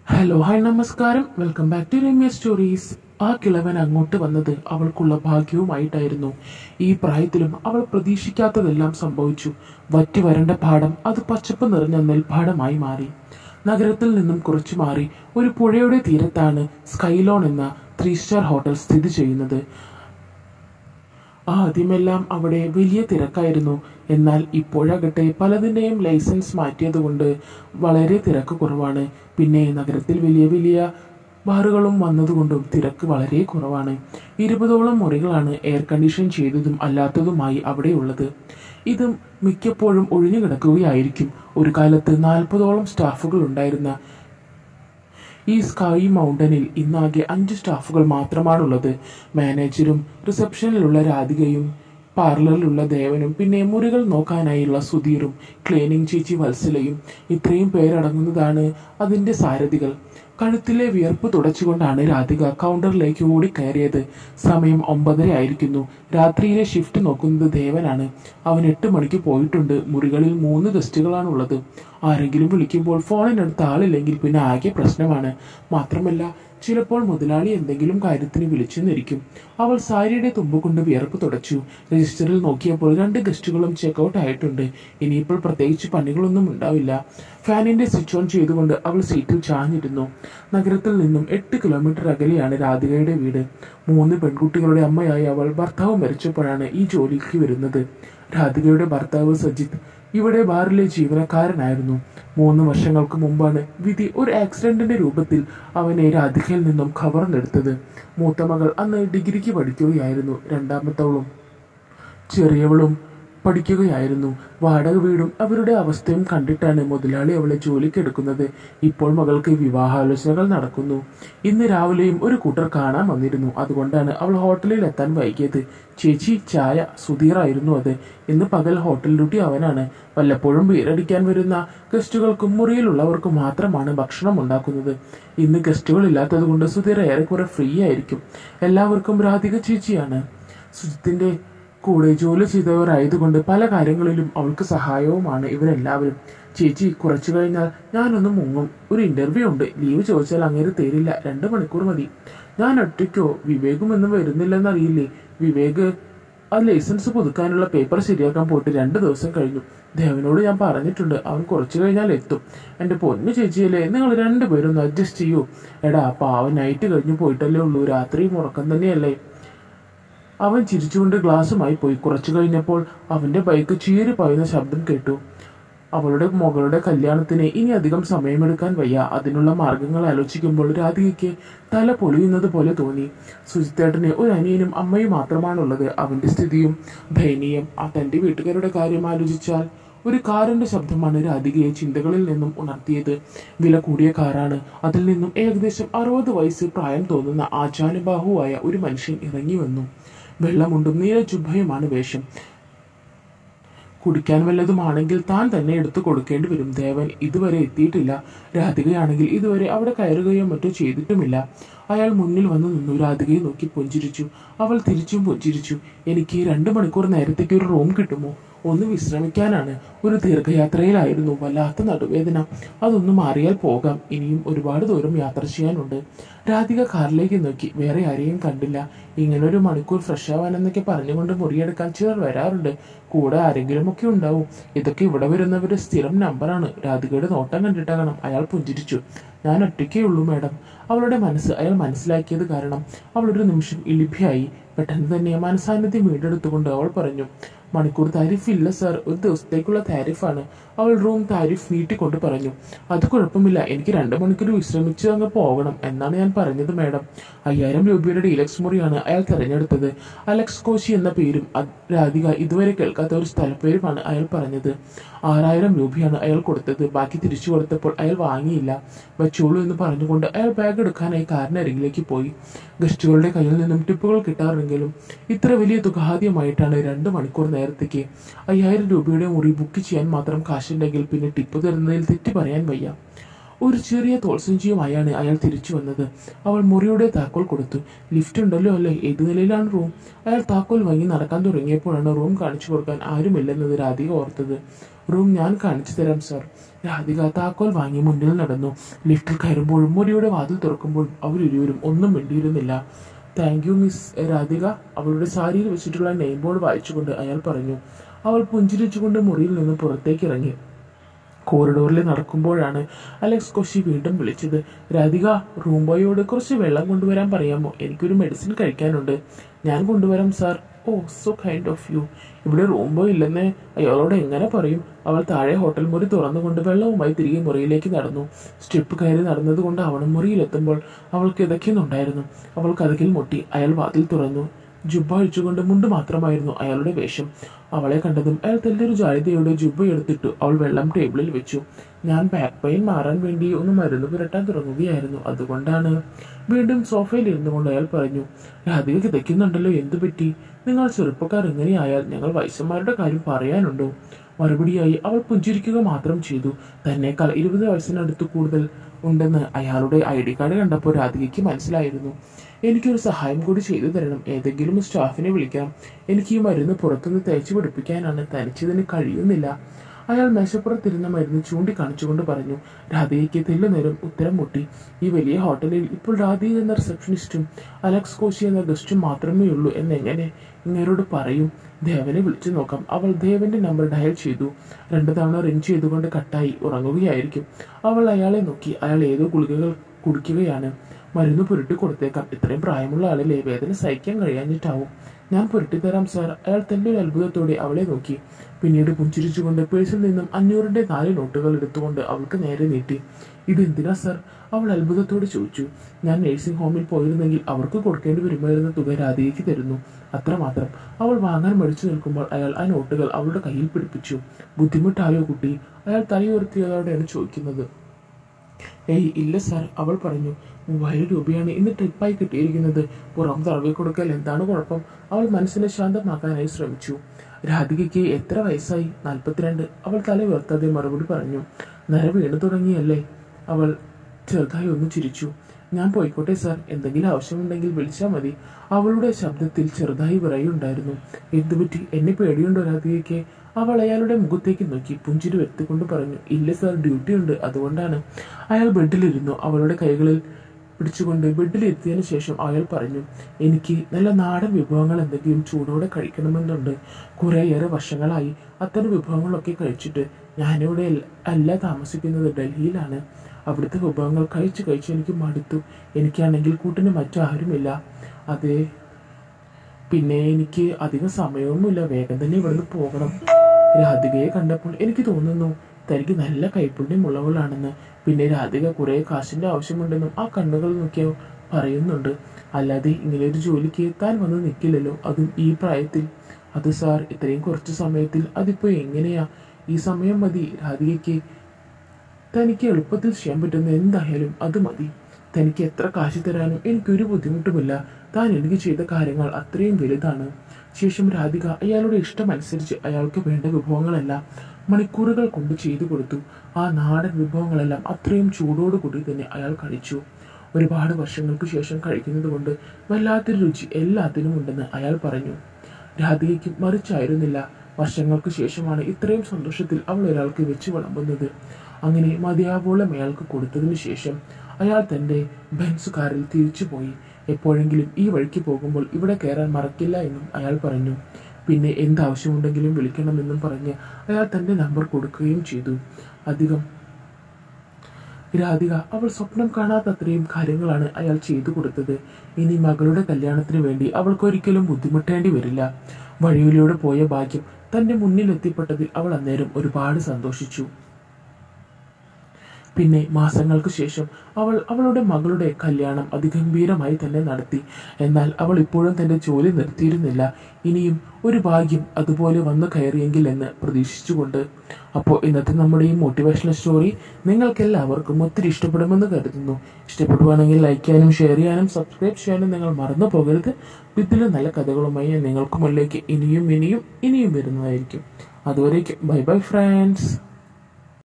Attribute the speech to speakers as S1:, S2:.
S1: hello hi നമസ്കാരം welcome back to Ramya stories ആ കിളവൻ അങ്ങോട്ട് വന്നത് അവൾക്കുള്ള ഭാഗ്യവുമായിട്ടായിരുന്നു ഈ പ്രായത്തിലും അവൾ പ്രതീക്ഷിക്കാത്തതെല്ലാം സംഭവിച്ചു വറ്റി വരണ്ട പാടം അത് പച്ചപ്പ് നിറഞ്ഞ നെൽപ്പാടമായി മാറി നഗരത്തിൽ നിന്നും കുറച്ചു മാറി ഒരു പുഴയുടെ തീരത്താണ് സ്കൈലോൺ എന്ന ത്രീ സ്റ്റാർ ഹോട്ടൽ സ്ഥിതി ചെയ്യുന്നത് ആദ്യമെല്ലാം അവിടെ വലിയ തിരക്കായിരുന്നു എന്നാൽ ഇപ്പോഴാകട്ടെ പലതിൻ്റെയും ലൈസൻസ് മാറ്റിയതുകൊണ്ട് വളരെ തിരക്ക് കുറവാണ് പിന്നെ നഗരത്തിൽ വലിയ വലിയ ബാറുകളും വന്നതുകൊണ്ടും തിരക്ക് വളരെ കുറവാണ് ഇരുപതോളം മുറികളാണ് എയർ കണ്ടീഷൻ ചെയ്തതും അല്ലാത്തതുമായി അവിടെയുള്ളത് ഇത് മിക്കപ്പോഴും ഒഴിഞ്ഞു കിടക്കുകയായിരിക്കും ഒരു കാലത്ത് നാൽപ്പതോളം സ്റ്റാഫുകൾ ഉണ്ടായിരുന്ന ഈ സ്കൈ മൗണ്ടനിൽ ഇന്നാകെ അഞ്ച് സ്റ്റാഫുകൾ മാത്രമാണുള്ളത് മാനേജരും റിസപ്ഷനിലുള്ള രാധികയും പാർലറിലുള്ള ദേവനും പിന്നെ മുറികൾ നോക്കാനായുള്ള സുധീറും ക്ലീനിങ് ചേച്ചി വത്സലയും ഇത്രയും പേരടങ്ങുന്നതാണ് അതിന്റെ സാരഥികൾ കഴുത്തിലെ വിയർപ്പ് തുടച്ചുകൊണ്ടാണ് രാധിക കൗണ്ടറിലേക്ക് ഓടിക്കയറിയത് സമയം ഒമ്പതര ആയിരിക്കുന്നു രാത്രിയിലെ ഷിഫ്റ്റ് നോക്കുന്നത് ദേവനാണ് അവൻ എട്ട് മണിക്ക് പോയിട്ടുണ്ട് മുറികളിൽ മൂന്ന് ഗസ്റ്റുകളാണുള്ളത് ആരെങ്കിലും വിളിക്കുമ്പോൾ ഫോണിനടുത്ത് ആളില്ലെങ്കിൽ പിന്നെ ആകെ പ്രശ്നമാണ് മാത്രമല്ല ചിലപ്പോൾ മുതലാളി എന്തെങ്കിലും കാര്യത്തിന് വിളിച്ചെന്നിരിക്കും അവൾ സാരിയുടെ തുമ്പ് കൊണ്ട് വിയർപ്പ് തുടച്ചു രജിസ്റ്ററിൽ നോക്കിയപ്പോൾ രണ്ട് ഗസ്റ്റുകളും ചെക്കൗട്ട് ആയിട്ടുണ്ട് ഇനിയിപ്പോൾ പ്രത്യേകിച്ച് പണികളൊന്നും ഉണ്ടാവില്ല ഫാനിന്റെ സ്വിച്ച് ഓൺ ചെയ്തുകൊണ്ട് അവൾ സീറ്റിൽ ചാഞ്ഞിരുന്നു നഗരത്തിൽ നിന്നും എട്ട് കിലോമീറ്റർ അകലെയാണ് രാധികയുടെ വീട് മൂന്ന് പെൺകുട്ടികളുടെ അമ്മയായി അവൾ ഭർത്താവ് മരിച്ചപ്പോഴാണ് ഈ ജോലിക്ക് വരുന്നത് രാധികയുടെ ഭർത്താവ് സജിത്ത് ഇവിടെ ബാറിലെ ജീവനക്കാരനായിരുന്നു മൂന്ന് വർഷങ്ങൾക്ക് മുമ്പാണ് വിധി ഒരു ആക്സിഡന്റിന്റെ രൂപത്തിൽ അവനെ രാധികയിൽ നിന്നും കവർന്നെടുത്തത് മൂത്ത മകൾ അന്ന് ഡിഗ്രിക്ക് പഠിക്കുകയായിരുന്നു രണ്ടാമത്തവളും ചെറിയവളും പഠിക്കുകയായിരുന്നു വാടക വീടും അവരുടെ അവസ്ഥയും കണ്ടിട്ടാണ് മുതലാളി അവളെ ജോലിക്കെടുക്കുന്നത് ഇപ്പോൾ മകൾക്ക് വിവാഹാലോചനകൾ നടക്കുന്നു ഇന്ന് രാവിലെയും ഒരു കൂട്ടർ കാണാൻ വന്നിരുന്നു അതുകൊണ്ടാണ് അവൾ ഹോട്ടലിൽ എത്താൻ വൈകിയത് ചേച്ചി ചായ സുധീറായിരുന്നു അത് ഇന്ന് പകൽ ഹോട്ടൽ ഡ്യൂട്ടി അവനാണ് വല്ലപ്പോഴും ബീറടിക്കാൻ വരുന്ന ഗസ്റ്റുകൾക്കും മുറിയിലുള്ളവർക്കും മാത്രമാണ് ഭക്ഷണം ഉണ്ടാക്കുന്നത് ഇന്ന് ഗസ്റ്റുകൾ ഇല്ലാത്തത് കൊണ്ട് സുധീർ ഏറെക്കുറെ ഫ്രീ ആയിരിക്കും എല്ലാവർക്കും രാധിക ചേച്ചിയാണ് സുജിത്തിന്റെ കൂടെ ജോലി ചെയ്തവരായതുകൊണ്ട് പല കാര്യങ്ങളിലും അവൾക്ക് സഹായവുമാണ് ഇവരെല്ലാവരും ചേച്ചി കുറച്ചു കഴിഞ്ഞാൽ ഞാനൊന്ന് മുങ്ങും ഒരു ഇന്റർവ്യൂ ഉണ്ട് ലീവ് ചോദിച്ചാൽ അങ്ങനെ തരില്ല രണ്ട് മണിക്കൂർ മതി ഞാൻ ഒറ്റയ്ക്കോ വിവേകും ഒന്നും വരുന്നില്ലെന്നറിയില്ലേ വിവേക് ആ ലൈസൻസ് പുതുക്കാനുള്ള പേപ്പർ ശരിയാക്കാൻ പോയിട്ട് രണ്ട് ദിവസം കഴിഞ്ഞു ദേവനോട് ഞാൻ പറഞ്ഞിട്ടുണ്ട് അവൻ കുറച്ചു കഴിഞ്ഞാൽ എത്തും എന്റെ പൊന്നു ചേച്ചിയല്ലേ നിങ്ങൾ രണ്ടുപേരും ഒന്ന് അഡ്ജസ്റ്റ് ചെയ്യൂ എടാ പാവൻ നൈറ്റ് കഴിഞ്ഞു പോയിട്ടല്ലേ ഉള്ളൂ രാത്രി മുറക്കം തന്നെയല്ലേ അവൻ ചിരിച്ചുകൊണ്ട് ഗ്ലാസുമായി പോയി കുറച്ചു കഴിഞ്ഞപ്പോൾ അവന്റെ ബൈക്ക് ചീറി പായുന്ന ശബ്ദം കേട്ടു അവളുടെ മകളുടെ കല്യാണത്തിന് ഇനി അധികം സമയമെടുക്കാൻ വയ്യ അതിനുള്ള മാർഗങ്ങൾ ആലോചിക്കുമ്പോൾ രാധികയ്ക്ക് തല പൊളിയുന്നത് പോലെ തോന്നി സുജിത്തേട്ടന് ഒരു അനിയനും അമ്മയും മാത്രമാണുള്ളത് അവന്റെ സ്ഥിതിയും ദയനീയം ആ തന്റെ വീട്ടുകാരുടെ കാര്യം ആലോചിച്ചാൽ ഒരു കാറിന്റെ ശബ്ദമാണ് രാധികയെ ചിന്തകളിൽ നിന്നും ഉണർത്തിയത് വില കൂടിയ കാറാണ് അതിൽ നിന്നും ഏകദേശം അറുപത് വയസ്സ് പ്രായം തോന്നുന്ന ആചാനുബാഹുവായ ഒരു മനുഷ്യൻ ഇറങ്ങി വന്നു വെള്ളമുണ്ടും നീല ചുഭയുമാണ് വേഷം കുടിക്കാൻ വല്ലതുമാണെങ്കിൽ താൻ തന്നെ എടുത്തു കൊടുക്കേണ്ടി വരും ദേവൻ ഇതുവരെ എത്തിയിട്ടില്ല രാധികയാണെങ്കിൽ ഇതുവരെ അവിടെ കയറുകയോ മറ്റോ ചെയ്തിട്ടുമില്ല അയാൾ മുന്നിൽ വന്നു നിന്നു രാധികയെ നോക്കി പുഞ്ചിരിച്ചു അവൾ തിരിച്ചും പുഞ്ചിരിച്ചു എനിക്ക് രണ്ടു മണിക്കൂർ നേരത്തേക്ക് ഒരു റൂം കിട്ടുമോ ഒന്ന് വിശ്രമിക്കാനാണ് ഒരു ദീർഘയാത്രയിലായിരുന്നു വല്ലാത്ത നടുവേദന അതൊന്ന് മാറിയാൽ പോകാം ഇനിയും ഒരുപാട് ദൂരം യാത്ര ചെയ്യാനുണ്ട് രാധിക കാറിലേക്ക് നോക്കി വേറെ ആരെയും കണ്ടില്ല ഇങ്ങനെ ഒരു മണിക്കൂർ ഫ്രഷ് ആവാനെന്നൊക്കെ പറഞ്ഞുകൊണ്ട് മുറിയെടുക്കാൻ ചിലർ വരാറുണ്ട് കൂടെ ആരെങ്കിലും ഒക്കെ ഉണ്ടാവും ഇതൊക്കെ ഇവിടെ വരുന്നവരുടെ സ്ഥിരം നമ്പറാണ് രാധികയുടെ നോട്ടം കണ്ടിട്ടാകണം അയാൾ പുഞ്ചിരിച്ചു ഞാൻ ഒറ്റയ്ക്കേ ഉള്ളൂ മാഡം അവളുടെ മനസ്സ് അയാൾ മനസ്സിലാക്കിയത് കാരണം അവൾ ഒരു നിമിഷം ഇളിഭ്യായി പെട്ടെന്ന് തന്നെ മനസാന്നിധ്യം വീണ്ടെടുത്തുകൊണ്ട് അവൾ പറഞ്ഞു മണിക്കൂർ താരിഫ് ഇല്ല സാർ ഒരു ദിവസത്തേക്കുള്ള താരിഫാണ് അവൾ റൂം താരിഫ് നീട്ടിക്കൊണ്ട് പറഞ്ഞു അത് കുഴപ്പമില്ല എനിക്ക് രണ്ട് മണിക്കൂർ വിശ്രമിച്ച് അങ്ങ് പോകണം എന്നാണ് ഞാൻ പറഞ്ഞത് മാഡം അയ്യായിരം രൂപയുടെ ഡീലക്സ് മുറിയാണ് അയാൾ തിരഞ്ഞെടുത്തത് അലക്സ് കോശി എന്ന പേരും അത് രാധിക ഇതുവരെ കേൾക്കാത്ത ഒരു സ്ഥലപ്പേരുമാണ് അയാൾ പറഞ്ഞത് ആറായിരം രൂപയാണ് അയാൾ കൊടുത്തത് ബാക്കി തിരിച്ചു കൊടുത്തപ്പോൾ അയാൾ വാങ്ങിയില്ല വെച്ചോളൂ എന്ന് പറഞ്ഞുകൊണ്ട് അയാൾ ബാഗ് എടുക്കാനായി കാറിനരികിലേക്ക് പോയി ഗസ്റ്റുകളുടെ കയ്യിൽ നിന്നും ടിപ്പുകൾ കിട്ടാറുണ്ടെങ്കിലും ഇത്ര വലിയ തുക ആദ്യമായിട്ടാണ് രണ്ട് മണിക്കൂർ നേരത്തേക്ക് അയ്യായിരം രൂപയുടെ മുറി ബുക്ക് ചെയ്യാൻ മാത്രം കാശുണ്ടെങ്കിൽ പിന്നെ ടിപ്പ് തരുന്നതിൽ തെറ്റ് പറയാൻ വയ്യ ഒരു ചെറിയ തോൾസഞ്ചിയുമായാണ് അയാൾ തിരിച്ചു വന്നത് അവൾ മുറിയുടെ താക്കോൽ കൊടുത്തു ലിഫ്റ്റ് ഉണ്ടല്ലോ അല്ലേ ഏത് നിലയിലാണ് റൂം അയാൾ താക്കോൽ വാങ്ങി നടക്കാൻ തുടങ്ങിയപ്പോഴാണ് റൂം കാണിച്ചു കൊടുക്കാൻ ആരുമില്ലെന്നത് രാധിക ഓർത്തത് റൂം ഞാൻ കാണിച്ചു തരാം സാർ രാധിക താക്കോൽ വാങ്ങി മുന്നിൽ നടന്നു ലിഫ്റ്റിൽ കയറുമ്പോഴും മുറിയുടെ വാതിൽ തുറക്കുമ്പോഴും അവരിരുവരും ഒന്നും മിണ്ടിയിരുന്നില്ല താങ്ക് യു മിസ് രാധിക അവളുടെ സാരിയിൽ വെച്ചിട്ടുള്ള നെയിം ബോർഡ് വായിച്ചുകൊണ്ട് അയാൾ പറഞ്ഞു അവൾ പുഞ്ചിരിച്ചുകൊണ്ട് മുറിയിൽ നിന്ന് പുറത്തേക്ക് ഇറങ്ങി കോറിഡോറിൽ നടക്കുമ്പോഴാണ് അലക്സ് കൊശി വീണ്ടും വിളിച്ചത് രാധിക റൂം ബോയോട് കുറച്ച് വെള്ളം കൊണ്ടുവരാൻ പറയാമോ എനിക്കൊരു മെഡിസിൻ കഴിക്കാനുണ്ട് ഞാൻ കൊണ്ടുവരാം sir oh so kind of you ഇവിടെ റൂം ബോയ് ഇല്ലെന്ന് അയാളോട് എങ്ങനെ പറയും അവൾ താഴെ ഹോട്ടൽ മുറി തുറന്നുകൊണ്ട് വെള്ളവുമായി തിരികെ മുറിയിലേക്ക് നടന്നു സ്റ്റെപ്പ് കയറി നടന്നതുകൊണ്ട് അവളും മുറിയിലെത്തുമ്പോൾ അവൾ കിതയ്ക്കുന്നുണ്ടായിരുന്നു അവൾ കഥകിൽ മുട്ടി അയാൾ വാതിൽ തുറന്നു ജുബ്ബ അഴിച്ചുകൊണ്ട് മുണ്ട് മാത്രമായിരുന്നു അയാളുടെ വേഷം അവളെ കണ്ടതും അയാൾ തെല്ലൊരു ജാലിതയോടെ ജുബ്ബ എടുത്തിട്ടു അവൾ വെള്ളം ടേബിളിൽ വെച്ചു ഞാൻ ബാക്ക് പെയിൻ മാറാൻ വേണ്ടി ഒന്ന് മരുന്ന് പുരട്ടാൻ തുടങ്ങുകയായിരുന്നു അതുകൊണ്ടാണ് വീണ്ടും സോഫയിൽ ഇരുന്നു കൊണ്ട് അയാൾ പറഞ്ഞു രാധിക കിതയ്ക്കുന്നുണ്ടല്ലോ എന്തു പറ്റി നിങ്ങൾ ചെറുപ്പക്കാർ ഇങ്ങനെയായാൽ ഞങ്ങൾ വയസ്സന്മാരുടെ കാര്യം പറയാനുണ്ടോ മറുപടിയായി അവൾ പുഞ്ചിരിക്കുക മാത്രം ചെയ്തു തന്നേക്കാൾ ഇരുപത് വയസ്സിനടുത്ത് കൂടുതൽ ഉണ്ടെന്ന് അയാളുടെ ഐ ഡി കാർഡ് കണ്ടപ്പോൾ രാധികയ്ക്ക് മനസ്സിലായിരുന്നു എനിക്കൊരു സഹായം കൂടി ചെയ്തു തരണം ഏതെങ്കിലും സ്റ്റാഫിനെ വിളിക്കണം എനിക്ക് ഈ മരുന്ന് പുറത്തുനിന്ന് തേച്ച് പിടിപ്പിക്കാനാണ് തനിച്ചതിന് കഴിയുന്നില്ല അയാൾ മേശപ്പുറത്തിരുന്ന മരുന്ന് ചൂണ്ടിക്കാണിച്ചുകൊണ്ട് പറഞ്ഞു രാധയ്ക്ക് തെല്ലുനേരം ഉത്തരം മുട്ടി ഈ വലിയ ഹോട്ടലിൽ ഇപ്പോൾ രാധിക എന്ന റിസപ്ഷനിസ്റ്റും അലക്സ് കോശി എന്ന ഗസ്റ്റും മാത്രമേ ഉള്ളൂ എന്നെങ്ങനെ ഇങ്ങരോട് പറയും ദേവനെ വിളിച്ചു നോക്കാം അവൾ ദേവന്റെ നമ്പർ ഡയൽ ചെയ്തു രണ്ടു തവണ റിങ് ചെയ്തുകൊണ്ട് കട്ടായി ഉറങ്ങുകയായിരിക്കും അവൾ അയാളെ നോക്കി അയാൾ ഏതോ ഗുളികകൾ കുടിക്കുകയാണ് മരുന്ന് പുരട്ടി കൊടുത്തേക്കാം ഇത്രയും പ്രായമുള്ള ആളിലെ വേദന സഹിക്കാൻ കഴിയാഞ്ഞിട്ടാവും ഞാൻ പുരട്ടിത്തരാം സാർ അയാൾ തന്റെ ഒരു അത്ഭുതത്തോടെ അവളെ നോക്കി പിന്നീട് പുഞ്ചിരിച്ചുകൊണ്ട് പേഴ്സിൽ നിന്നും അഞ്ഞൂറിന്റെ നാല് നോട്ടുകൾ എടുത്തുകൊണ്ട് അവൾക്ക് നേരെ നീട്ടി ഇതെന്തിനാ സാർ അവൾ അത്ഭുതത്തോടെ ചോദിച്ചു ഞാൻ നഴ്സിംഗ് ഹോമിൽ പോയിരുന്നെങ്കിൽ അവർക്ക് കൊടുക്കേണ്ടി വരുമായിരുന്ന തുക രാധികയ്ക്ക് തരുന്നു അത്രമാത്രം അവൾ വാങ്ങാൻ മടിച്ചു നിൽക്കുമ്പോൾ അയാൾ ആ നോട്ടുകൾ അവളുടെ കയ്യിൽ പിടിപ്പിച്ചു ബുദ്ധിമുട്ടായോ കുട്ടി അയാൾ തലയുയർത്തിയതോടെയാണ് ചോദിക്കുന്നത് ഏയ് ഇല്ല സാർ അവൾ പറഞ്ഞു മൂവായിരം രൂപയാണ് ഇന്ന് ട്രിപ്പായി കിട്ടിയിരിക്കുന്നത് പുറം തറവി കൊടുക്കൽ എന്താണ് കുഴപ്പം അവൾ മനസ്സിനെ ശാന്തമാക്കാനായി ശ്രമിച്ചു രാധികയ്ക്ക് എത്ര വയസ്സായി നാൽപ്പത്തിരണ്ട് അവൾ തല ഉയർത്താതെ മറുപടി പറഞ്ഞു നര വീണു തുടങ്ങിയല്ലേ അവൾ ചെറുതായി ഒന്ന് ചിരിച്ചു ഞാൻ പോയിക്കോട്ടെ സാർ എന്തെങ്കിലും ആവശ്യമുണ്ടെങ്കിൽ വിളിച്ചാൽ മതി അവളുടെ ശബ്ദത്തിൽ ചെറുതായി വിറയുണ്ടായിരുന്നു എന്തുപറ്റി എന്നെ പേടിയുണ്ടോ രാധികയ്ക്ക് അവൾ അയാളുടെ മുഖത്തേക്ക് നോക്കി പുഞ്ചിരി വരുത്തിക്കൊണ്ട് പറഞ്ഞു ഇല്ല സാർ ഡ്യൂട്ടി ഉണ്ട് അതുകൊണ്ടാണ് അയാൾ ബെഡിലിരുന്നു അവളുടെ കൈകളിൽ പിടിച്ചുകൊണ്ട് ബെഡിലിരുത്തിയതിനു ശേഷം അയാൾ പറഞ്ഞു എനിക്ക് നല്ല നാടൻ വിഭവങ്ങൾ എന്തെങ്കിലും ചൂടോടെ കഴിക്കണമെന്നുണ്ട് കുറേയേറെ വർഷങ്ങളായി അത്തരം വിഭവങ്ങളൊക്കെ കഴിച്ചിട്ട് ഞാനിവിടെ അല്ല- അല്ല താമസിക്കുന്നത് ഡൽഹിയിലാണ് അവിടുത്തെ വിഭവങ്ങൾ കഴിച്ച് കഴിച്ച് എനിക്ക് മടുത്തു എനിക്കാണെങ്കിൽ കൂട്ടിന് മറ്റാരുമില്ല അതേ പിന്നെ എനിക്ക് അധികം സമയവുമില്ല വേഗം തന്നെ ഇവിടുന്ന് പോകണം രാധികയെ കണ്ടപ്പോൾ എനിക്ക് തോന്നുന്നു തനിക്ക് നല്ല കൈപ്പുണ്യമുള്ളവളാണെന്ന് പിന്നെ രാധിക കുറെ കാശിന്റെ ആവശ്യമുണ്ടെന്നും ആ കണ്ണുകൾ നോക്കിയ പറയുന്നുണ്ട് അല്ലാതെ ഇങ്ങനെ ഒരു ജോലിക്ക് താൻ വന്ന് നിൽക്കില്ലല്ലോ അതും ഈ പ്രായത്തിൽ അത് സാർ ഇത്രയും കുറച്ച് സമയത്തിൽ അതിപ്പോ എങ്ങനെയാ ഈ സമയം മതി രാധികയ്ക്ക് തനിക്ക് എളുപ്പത്തിൽ ചെയ്യാൻ പറ്റുന്ന എന്തായാലും അത് മതി തനിക്ക് എത്ര കാശ് തരാനും എനിക്കൊരു ബുദ്ധിമുട്ടുമില്ല താൻ എനിക്ക് ചെയ്ത കാര്യങ്ങൾ അത്രയും വലുതാണ് ശേഷം രാധിക അയാളുടെ ഇഷ്ടമനുസരിച്ച് അയാൾക്ക് വേണ്ട വിഭവങ്ങളെല്ലാം മണിക്കൂറുകൾ കൊണ്ട് ചെയ്തു കൊടുത്തു ആ നാടൻ വിഭവങ്ങളെല്ലാം അത്രയും ചൂടോടുകൂടി തന്നെ അയാൾ കഴിച്ചു ഒരുപാട് വർഷങ്ങൾക്ക് ശേഷം കഴിക്കുന്നത് കൊണ്ട് വല്ലാത്തൊരു രുചി എല്ലാത്തിനും ഉണ്ടെന്ന് അയാൾ പറഞ്ഞു രാധികയ്ക്ക് മറിച്ചായിരുന്നില്ല വർഷങ്ങൾക്ക് ശേഷമാണ് ഇത്രയും സന്തോഷത്തിൽ അവൾ ഒരാൾക്ക് വെച്ച് വിളമ്പുന്നത് അങ്ങനെ മതിയാവോളം അയാൾക്ക് കൊടുത്തതിന് ശേഷം അയാൾ തന്റെ ബെൻസ് കാറിൽ തിരിച്ചുപോയി എപ്പോഴെങ്കിലും ഈ വഴിക്ക് പോകുമ്പോൾ ഇവിടെ കയറാൻ മറക്കില്ല എന്നും അയാൾ പറഞ്ഞു പിന്നെ എന്താവശ്യമുണ്ടെങ്കിലും വിളിക്കണമെന്നും പറഞ്ഞ് അയാൾ തന്റെ നമ്പർ കൊടുക്കുകയും ചെയ്തു അധികം രാധിക അവൾ സ്വപ്നം കാണാത്തത്രയും കാര്യങ്ങളാണ് അയാൾ ചെയ്തു കൊടുത്തത് ഇനി മകളുടെ കല്യാണത്തിന് വേണ്ടി അവൾക്കൊരിക്കലും ബുദ്ധിമുട്ടേണ്ടി വരില്ല വഴിയിലൂടെ പോയ ഭാഗ്യം തന്റെ മുന്നിൽ എത്തിപ്പെട്ടതിൽ അവൾ അന്നേരം ഒരുപാട് സന്തോഷിച്ചു പിന്നെ മാസങ്ങൾക്ക് ശേഷം അവൾ അവളുടെ മകളുടെ കല്യാണം അതിഗംഭീരമായി തന്നെ നടത്തി എന്നാൽ അവൾ ഇപ്പോഴും തന്റെ ജോലി നിർത്തിയിരുന്നില്ല ഇനിയും ഒരു ഭാഗ്യം അതുപോലെ വന്നു കയറിയെങ്കിൽ എന്ന് പ്രതീക്ഷിച്ചുകൊണ്ട് അപ്പോൾ ഇന്നത്തെ നമ്മുടെ ഈ മോട്ടിവേഷണൽ സ്റ്റോറി നിങ്ങൾക്ക് എല്ലാവർക്കും ഒത്തിരി ഇഷ്ടപ്പെടുമെന്ന് കരുതുന്നു ഇഷ്ടപ്പെടുവാണെങ്കിൽ ലൈക്ക് ചെയ്യാനും ഷെയർ ചെയ്യാനും സബ്സ്ക്രൈബ് ചെയ്യാനും നിങ്ങൾ മറന്നു പോകരുത് ഇതിലും നല്ല കഥകളുമായി ഞാൻ നിങ്ങൾക്ക് മുന്നിലേക്ക് ഇനിയും ഇനിയും ഇനിയും വരുന്നതായിരിക്കും അതുവരേക്കും ബൈ ബൈ ഫ്രണ്ട്സ്